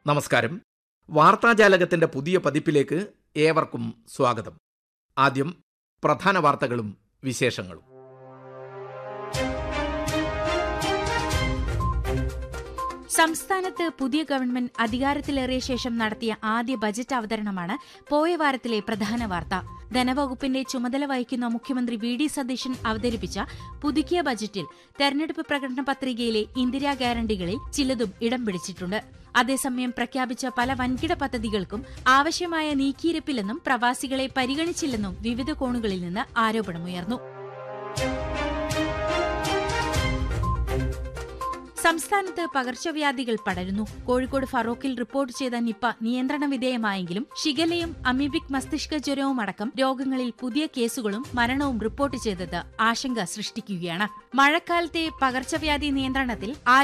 നമസ്കാരം വാർത്താജാലകത്തിന്റെ പുതിയ പതിപ്പിലേക്ക് ഏവർക്കും സ്വാഗതം ആദ്യം പ്രധാന വാർത്തകളും വിശേഷങ്ങളും സംസ്ഥാനത്ത് പുതിയ ഗവൺമെന്റ് അധികാരത്തിലേറിയ ശേഷം നടത്തിയ ആദ്യ ബജറ്റ് അവതരണമാണ് പോയ വാരത്തിലെ പ്രധാന വാർത്ത ധനവകുപ്പിന്റെ ചുമതല വഹിക്കുന്ന മുഖ്യമന്ത്രി വി ഡി സതീശൻ അവതരിപ്പിച്ച പുതുക്കിയ ബജറ്റിൽ തെരഞ്ഞെടുപ്പ് പ്രകടന പത്രികയിലെ ഇന്ദിരാ ഗ്യാരണ്ടികളിൽ ചിലതും ഇടം പിടിച്ചിട്ടുണ്ട് അതേസമയം പ്രഖ്യാപിച്ച പല വൻകിട പദ്ധതികൾക്കും ആവശ്യമായ നീക്കിയിരിപ്പില്ലെന്നും പ്രവാസികളെ പരിഗണിച്ചില്ലെന്നും വിവിധ കോണുകളിൽ നിന്ന് ആരോപണമുയർന്നു സംസ്ഥാനത്ത് പകർച്ചവ്യാധികൾ പടരുന്നു കോഴിക്കോട് ഫറോക്കിൽ റിപ്പോർട്ട് ചെയ്ത നിപ്പ നിയന്ത്രണ വിധേയമായെങ്കിലും ഷിഗലയും അമീബിക് മസ്തിഷ്ക ജ്വരവും അടക്കം രോഗങ്ങളിൽ പുതിയ കേസുകളും മരണവും റിപ്പോർട്ട് ചെയ്തത് ആശങ്ക സൃഷ്ടിക്കുകയാണ് മഴക്കാലത്തെ പകർച്ചവ്യാധി നിയന്ത്രണത്തിൽ